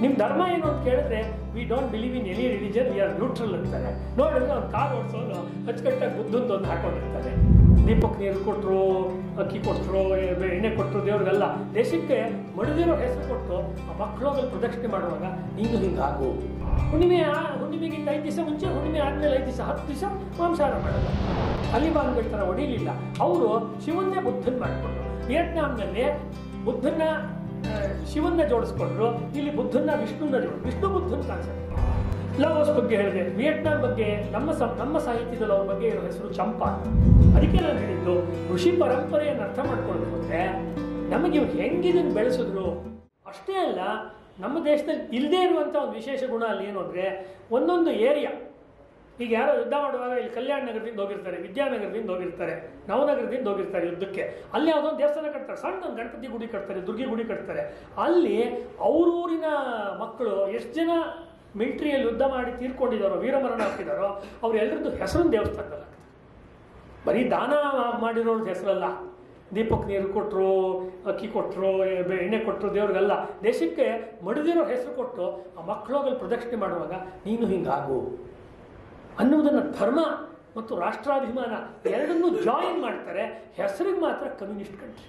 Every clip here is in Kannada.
ನಿಮ್ಮ ಧರ್ಮ ಏನು ಅಂತ ಕೇಳಿದ್ರೆ we don't believe in any religion we are neutral ಅಂತಾರೆ ನೋಡಿದ್ರೆ ಅವ್ನು ಕಾರ್ ಓಡಿಸೋನು ಅಚ್ಚುಕಟ್ಟಾಗಿ ಬುದ್ಧಂದು ಒಂದು ಹಾಕೊಂಡಿರ್ತಾನೆ ದೀಪಕ್ ನೀರು ಕೊಟ್ಟರು ಅಕ್ಕಿ ಕೊಟ್ಟರು ಎಣ್ಣೆ ಕೊಟ್ಟರು ದೇವ್ರಿಗೆಲ್ಲ ದೇಶಕ್ಕೆ ಮಡಿದಿರೋ ಹೆಸರು ಕೊಟ್ಟು ಆ ಮಕ್ಕಳೋಗಲ್ಲಿ ಪ್ರದಕ್ಷಿಣೆ ಮಾಡುವಾಗ ನೀನು ಹಿಂಗಾಗು ಹುಣ್ಣಿಮೆ ಆ- ಹುಣ್ಣಿಮೆಗಿಂತ ಐದು ದಿವಸ ಮುಂಚೆ ಹುಣ್ಣಿಮೆ ಆದ್ಮೇಲೆ ಐದು ದಿವಸ ಹತ್ತು ದಿವಸ ಮಾಂಸಾಹಾರ ಮಾಡಲ್ಲ ತಾಲಿಬಾನ್ಗಳ ಥರ ಹೊಡಿಲಿಲ್ಲ ಅವರು ಶಿವನ್ನೇ ಬುದ್ಧನ್ ಮಾಡಿಕೊಂಡ್ರು ವಿಯೆಟ್ನಾಂನಲ್ಲಿ ಬುದ್ಧನ ಆ, ಶಿವನ್ನ ಜೋಡಿಸ್ಕೊಂಡ್ರು ಇಲ್ಲಿ ಬುದ್ಧನ ವಿಷ್ಣುನ ಜೋಡಿ ವಿಷ್ಣು ಬುದ್ಧನ ಕಾನ್ಸೆಪ್ಟ್ ಲವರ್ಸ್ ಬಗ್ಗೆ ಹೇಳಿದೆ ವಿಯೆಟ್ನಾಂ ಬಗ್ಗೆ ನಮ್ಮ ಸ- ನಮ್ಮ ಸಾಹಿತ್ಯದಲ್ಲಿ ಅವ್ರ ಬಗ್ಗೆ ಇರೋ ಹೆಸರು ಚಂಪಾ ಅಂತ. ಅದಕ್ಕೆ ನಾನು ಹೇಳಿದ್ದು ಋಷಿ ಪರಂಪರೆಯನ್ನು ಅರ್ಥ ಮಾಡ್ಕೊಳ್ಬೇಕು ಅಂದ್ರೆ ನಮಗೆ ಇವ್ರು ಹೆಂಗಿದನ್ನು ಬೆಳೆಸಿದ್ರು ಅಷ್ಟೇ ಅಲ್ಲ ನಮ್ಮ ದೇಶದಲ್ಲಿ ಇಲ್ಲದೇ ಇರುವಂಥ ಒಂದು ವಿಶೇಷ ಗುಣ ಅಲ್ಲಿ ಏನು ಅಂದರೆ ಒಂದೊಂದು ಏರಿಯಾ ಈಗ ಯಾರೋ ಯುದ್ಧ ಮಾಡುವಾಗ ಇಲ್ಲಿ ಕಲ್ಯಾಣ ನಗರದಿಂದ ಹೋಗಿರ್ತಾರೆ ವಿದ್ಯಾನಗರದಿಂದ ಹೋಗಿರ್ತಾರೆ ನವನಗರದಿಂದ ಹೋಗಿರ್ತಾರೆ ಯುದ್ಧಕ್ಕೆ ಅಲ್ಲಿ ಯಾವುದೋ ಒಂದು ದೇವಸ್ಥಾನ ಕಟ್ತಾರೆ ಸಣ್ಣ ಒಂದು ಗಣಪತಿ ಗುಡಿ ಕಟ್ತಾರೆ ದುರ್ಗಿ ಗುಡಿ ಕಟ್ತಾರೆ ಅಲ್ಲಿ ಅವರೂರಿನ ಮಕ್ಕಳು ಎಷ್ಟು ಜನ ಮಿಲಿಟ್ರಿಯಲ್ಲಿ ಯುದ್ಧ ಮಾಡಿ ತೀರ್ಕೊಂಡಿದ್ದಾರೋ ವೀರಮರಣ ಹಾಕಿದಾರೋ ಅವರೆಲ್ಲರದ್ದು ಹೆಸರನ್ನು ದೇವಸ್ಥಾನದಲ್ಲಿ ಹಾಕ್ತಾರೆ ಬರೀ ದಾನ ಮಾಡಿರೋರ್ದು ಹೆಸರಲ್ಲ ದೀಪಕ್ ನೀರು ಕೊಟ್ಟರು ಅಕ್ಕಿ ಕೊಟ್ಟರು ಎಣ್ಣೆ ಕೊಟ್ಟರು ದೇವ್ರಿಗೆಲ್ಲ ದೇಶಕ್ಕೆ ಮಡಿದಿರೋ ಹೆಸರು ಕೊಟ್ಟು ಆ ಮಕ್ಕಳೋಗಲ್ಲಿ ಪ್ರದಕ್ಷಿಣೆ ಮಾಡುವಾಗ ನೀನು ಹಿಂಗಾಗು ಅನ್ನುವುದನ್ನು ಧರ್ಮ ಮತ್ತು ರಾಷ್ಟ್ರಾಭಿಮಾನ ಎರಡನ್ನೂ ಜಾಯಿನ್ ಮಾಡ್ತಾರೆ ಹೆಸರಿಗೆ ಮಾತ್ರ ಕಮ್ಯುನಿಸ್ಟ್ ಕಂಟ್ರಿ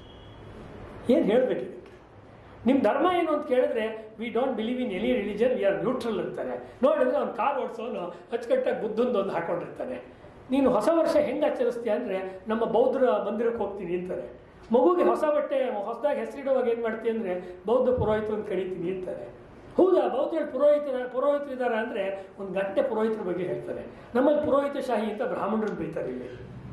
ಏನು ಹೇಳಬೇಕು ಇದಕ್ಕೆ ನಿಮ್ಮ ಧರ್ಮ ಏನು ಅಂತ ಕೇಳಿದ್ರೆ we don't believe in any religion we are neutral ಅಂತಾರೆ ನೋಡಿದ್ರೆ ಅವ್ನು ಕಾರ್ ಓಡಿಸೋನು ಅಚ್ಚುಕಟ್ಟಾಗಿ ಬುದ್ಧಂದು ಒಂದು ಹಾಕೊಂಡಿರ್ತಾನೆ ನೀನು ಹೊಸ ವರ್ಷ ಹೆಂಗೆ ಆಚರಿಸ್ತೀಯ ಅಂದರೆ ನಮ್ಮ ಬೌದ್ಧರ ಮಂದಿರಕ್ಕೆ ಹೋಗ್ತೀನಿ ಅಂತಾರೆ ಮಗುಗೆ ಹೊಸ ಬಟ್ಟೆ ಹೊಸದಾಗಿ ಹೆಸರಿಡುವಾಗ ಏನು ಮಾಡ್ತೀಯ ಅಂದರೆ ಬೌದ್ಧ ಪುರೋಹಿತರನ್ನು ಕರಿತೀನಿ ಅಂತಾರೆ ಹೌದಾ ಬೌದ್ಧರ ಪುರೋಹಿತರ ಪುರೋಹಿತರಿದ್ದಾರೆ ಅಂದರೆ ಒಂದು ಗಂಟೆ ಪುರೋಹಿತರ ಬಗ್ಗೆ ಹೇಳ್ತಾರೆ ನಮ್ಮಲ್ಲಿ ಪುರೋಹಿತ ಶಾಹಿ ಅಂತ ಬ್ರಾಹ್ಮಣರನ್ನು ಬೈತಾರೆ ಇಲ್ಲಿ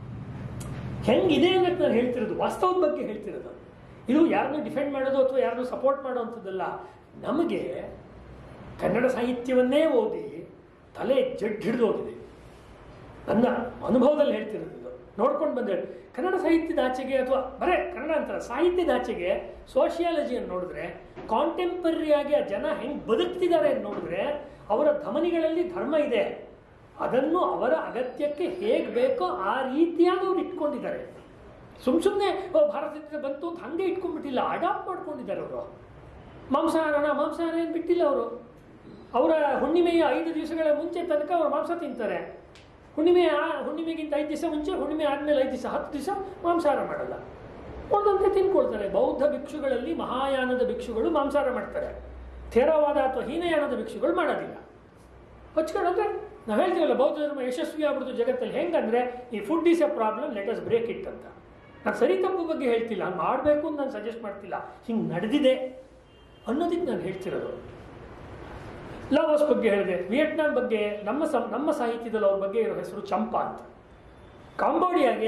ಹೆಂಗಿದೆ ಅನ್ನೋದು ನಾನು ಹೇಳ್ತಿರೋದು ವಾಸ್ತವದ ಬಗ್ಗೆ ಹೇಳ್ತಿರೋದು ಇದು ಯಾರನ್ನೂ ಡಿಫೆಂಡ್ ಮಾಡೋದು ಅಥವಾ ಯಾರನ್ನೂ ಸಪೋರ್ಟ್ ಮಾಡೋವಂಥದ್ದಲ್ಲ ನಮಗೆ ಕನ್ನಡ ಸಾಹಿತ್ಯವನ್ನೇ ಓದಿ ತಲೆ ಜಡ್ ಹಿಡಿದು ಹೋಗಿದೆ ನನ್ನ ಅನುಭವದಲ್ಲಿ ಹೇಳ್ತಿರೋದು ಇದು ನೋಡ್ಕೊಂಡು ಬಂದೆ ಕನ್ನಡ ಸಾಹಿತ್ಯದ ಆಚೆಗೆ ಅಥವಾ ಬರೇ ಕನ್ನಡ ಅಂತಾರೆ ಸಾಹಿತ್ಯದ ಆಚೆಗೆ ಸೋಷಿಯಾಲಜಿಯನ್ನು ನೋಡಿದ್ರೆ ಕಾಂಟೆಂಪರರಿಯಾಗಿ ಆ ಜನ ಹೆಂಗೆ ಬದುಕ್ತಿದ್ದಾರೆ ಅಂತ ನೋಡಿದ್ರೆ ಅವರ ಧಮನಿಗಳಲ್ಲಿ ಧರ್ಮ ಇದೆ ಅದನ್ನು ಅವರ ಅಗತ್ಯಕ್ಕೆ ಹೇಗೆ ಬೇಕೋ ಆ ರೀತಿಯಾಗಿ ಅವ್ರು ಇಟ್ಕೊಂಡಿದ್ದಾರೆ ಸುಮ್ ಸುಮ್ಮನೆ ಓ ಭಾರತದಿಂದ ಬಂತು ಅಂತ ಹಂಗೆ ಇಟ್ಕೊಂಡ್ಬಿಟ್ಟಿಲ್ಲ ಅಡಾಪ್ಟ್ ಮಾಡ್ಕೊಂಡಿದ್ದಾರೆ ಅವರು ಮಾಂಸಾಹಾರನ ಮಾಂಸಾಹಾರ ಏನು ಬಿಟ್ಟಿಲ್ಲ ಅವರು ಅವರ ಹುಣ್ಣಿಮೆಯ ಐದು ದಿವಸಗಳ ಮುಂಚೆ ತನಕ ಅವರು ಮಾಂಸ ತಿಂತಾರೆ ಹುಣ್ಣಿಮೆ ಆ- ಹುಣ್ಣಿಮೆಗಿಂತ ಐದು ದಿವಸ ಮುಂಚೆ ಹುಣ್ಣಿಮೆ ಆದಮೇಲೆ ಐದು ದಿವಸ ಹತ್ತು ದಿವಸ ಮಾಂಸಾಹಾರ ಮಾಡಲ್ಲ ಉಳಿದಂತೆ ತಿನ್ಕೊಳ್ತಾರೆ ಬೌದ್ಧ ಭಿಕ್ಷುಗಳಲ್ಲಿ ಮಹಾಯಾನದ ಭಿಕ್ಷುಗಳು ಮಾಂಸಾಹಾರ ಮಾಡ್ತಾರೆ ಥೇರವಾದ ಅಥವಾ ಹೀನಯಾನದ ಭಿಕ್ಷುಗಳು ಮಾಡೋದಿಲ್ಲ ಹಚ್ಕೊಂಡ್ರೆ ನಾವು ಹೇಳ್ತೀವಲ್ಲ ಬೌದ್ಧ ಧರ್ಮ ಯಶಸ್ವಿ ಆಗ್ಬಿಡ್ತು ಜಗತ್ತಲ್ಲಿ ಹೆಂಗಂದ್ರೆ ಈ food is a problem let us break it ಅಂತ ನಾನು ಸರಿ ತಪ್ಪು ಬಗ್ಗೆ ಹೇಳ್ತಿಲ್ಲ ಹಂಗೆ ಮಾಡಬೇಕು ಅಂತ ನಾನು ಸಜೆಸ್ಟ್ ಮಾಡ್ತಿಲ್ಲ ಹಿಂಗೆ ನಡೆದಿದೆ ಅನ್ನೋದಕ್ಕೆ ನಾನು ಹೇಳ್ತಿರೋದು ಲವರ್ಸ್ ಬಗ್ಗೆ ಹೇಳಿದೆ ವಿಯೆಟ್ನಾಂ ಬಗ್ಗೆ ನಮ್ಮ ಸ ನಮ್ಮ ಸಾಹಿತ್ಯದಲ್ಲಿ ಅವ್ರ ಬಗ್ಗೆ ಇರೋ ಹೆಸರು ಚಂಪಾ ಅಂತ ಕಾಂಬೋಡಿಯಾಗೆ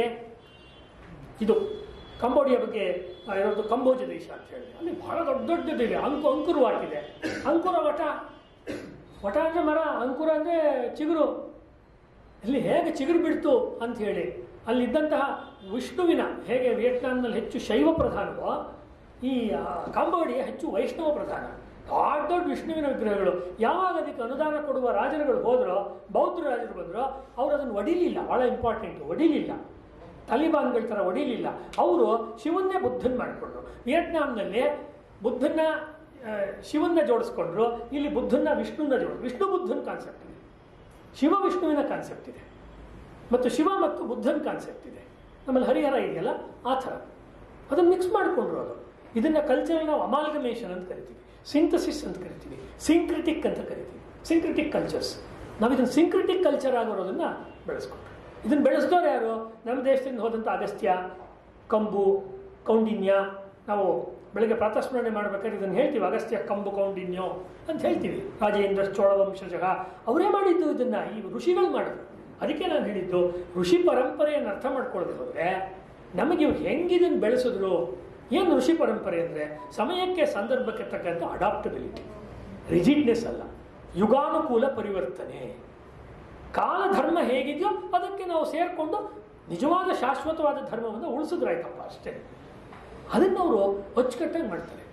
ಇದು ಕಂಬೋಡಿಯಾ ಬಗ್ಗೆ ಆ, ಇರೋದು ಕಂಬೋಜ ದೇಶ ಅಂತ ಹೇಳಿದೆ ಅಲ್ಲಿ ಬಹಳ ದೊಡ್ಡ ದೊಡ್ಡದಿದೆ ಅಂಕು ಅಂಕುರ ವಾಟಿದೆ ಅಂಕುರ ವಟ ವಟ ಅಂದರೆ ಮರ ಅಂಕುರ ಅಂದರೆ ಚಿಗುರು ಇಲ್ಲಿ ಹೇಗೆ ಚಿಗುರು ಬಿಡ್ತು ಅಂತ ಹೇಳಿ ಅಲ್ಲಿದ್ದಂತಹ ವಿಷ್ಣುವಿನ ಹೇಗೆ ವಿಯೆಟ್ನಾಂನಲ್ಲಿ ಹೆಚ್ಚು ಶೈವ ಪ್ರಧಾನವೋ ಈ ಆ, ಕಾಂಬೋಡಿಯಾ ಹೆಚ್ಚು ವೈಷ್ಣವ ಪ್ರಧಾನ ದೊಡ್ಡ ದೊಡ್ಡ ವಿಷ್ಣುವಿನ ವಿಗ್ರಹಗಳು ಯಾವಾಗ ಅದಕ್ಕೆ ಅನುದಾನ ಕೊಡುವ ರಾಜರುಗಳು ಹೋದ್ರೋ ಬೌದ್ಧ ರಾಜರು ಬಂದರೋ ಅವ್ರು ಅದನ್ನು ಒಡಿಲಿಲ್ಲ ಭಾಳ ಇಂಪಾರ್ಟೆಂಟ್ ಒಡಿಲಿಲ್ಲ ತಾಲಿಬಾನ್ಗಳ ಥರ ಹೊಡಿಲಿಲ್ಲ ಅವರು ಶಿವನ್ನೇ ಬುದ್ಧನ್ ಮಾಡಿಕೊಂಡ್ರು ವಿಯೆಟ್ನಾಂನಲ್ಲಿ ಬುದ್ಧನ ಆ, ಶಿವನ್ನ ಜೋಡಿಸ್ಕೊಂಡ್ರು ಇಲ್ಲಿ ಬುದ್ಧನ ವಿಷ್ಣುನ ಜೋಡಿ ವಿಷ್ಣು ಬುದ್ಧನ ಕಾನ್ಸೆಪ್ಟ್ ಇದೆ ಶಿವ ವಿಷ್ಣುವಿನ ಕಾನ್ಸೆಪ್ಟ್ ಇದೆ ಮತ್ತು ಶಿವ ಮತ್ತು ಬುದ್ಧನ ಕಾನ್ಸೆಪ್ಟ್ ಇದೆ ನಮ್ಮಲ್ಲಿ ಹರಿಹರ ಇದೆಯಲ್ಲ ಆ ಥರ ಅದನ್ನು ಮಿಕ್ಸ್ ಮಾಡಿಕೊಂಡ್ರು ಅದು ಇದನ್ನು ಕಲ್ಚರ್ ನಾವು ಅಮಾಲ್ಗಮೇಷನ್ ಅಂತ ಕರಿತೀವಿ ಸಿಂಥಸಿಸ್ ಅಂತ ಕರಿತೀವಿ ಸಿಂಕ್ರಿಟಿಕ್ ಅಂತ ಕರಿತೀವಿ ಸಿಂಕ್ರಿಟಿಕ್ ಕಲ್ಚರ್ಸ್ ನಾವು ಇದನ್ನು ಸಿಂಕ್ರಿಟಿಕ್ ಕಲ್ಚರ್ ಆಗಿರೋದನ್ನು ಬೆಳೆಸ್ಕೊಂಡ್ರು ಇದನ್ನು ಬೆಳೆಸಿದವ್ರು ಯಾರು ನಮ್ಮ ದೇಶದಿಂದ ಹೋದಂಥ ಅಗಸ್ತ್ಯ ಕಂಬು ಕೌಂಡಿನ್ಯ ನಾವು ಬೆಳಗ್ಗೆ ಪ್ರಾತಸ್ಮರಣೆ ಮಾಡ್ಬೇಕಾದ್ರೆ ಇದನ್ನು ಹೇಳ್ತೀವಿ ಅಗಸ್ತ್ಯ ಕಂಬು ಕೌಂಡಿನ್ಯೋ ಅಂತ ಹೇಳ್ತೀವಿ ರಾಜೇಂದ್ರ ಚೋಳ ವಂಶಜ ಅವರೇ ಮಾಡಿದ್ದು ಇದನ್ನು ಈ ಋಷಿಗಳು ಮಾಡಿದ್ರು ಅದಕ್ಕೆ ನಾನು ಹೇಳಿದ್ದು ಋಷಿ ಪರಂಪರೆಯನ್ನು ಅರ್ಥ ಮಾಡ್ಕೊಳ್ಳೋದು ಹೋದರೆ ನಮಗೆ ಇವ್ರು ಹೆಂಗಿದನ್ನು ಬೆಳೆಸಿದ್ರು ಏನು ಋಷಿ ಪರಂಪರೆ ಅಂದರೆ ಸಮಯಕ್ಕೆ ಸಂದರ್ಭಕ್ಕೆ ತಕ್ಕಂಥ ಅಡಾಪ್ಟಬಿಲಿಟಿ ರಿಜಿಡ್ನೆಸ್ ಅಲ್ಲ ಯುಗಾನುಕೂಲ ಪರಿವರ್ತನೆ ಕಾಲಧರ್ಮ ಹೇಗಿದೆಯೋ ಅದಕ್ಕೆ ನಾವು ಸೇರಿಕೊಂಡು ನಿಜವಾದ ಶಾಶ್ವತವಾದ ಧರ್ಮವನ್ನು ಉಳಿಸಿದ್ರಾಯ್ತಪ್ಪ ಅಷ್ಟೇ ಅದನ್ನು ಅವರು ಅಚ್ಚುಕಟ್ಟಾಗಿ ಮಾಡ್ತಾರೆ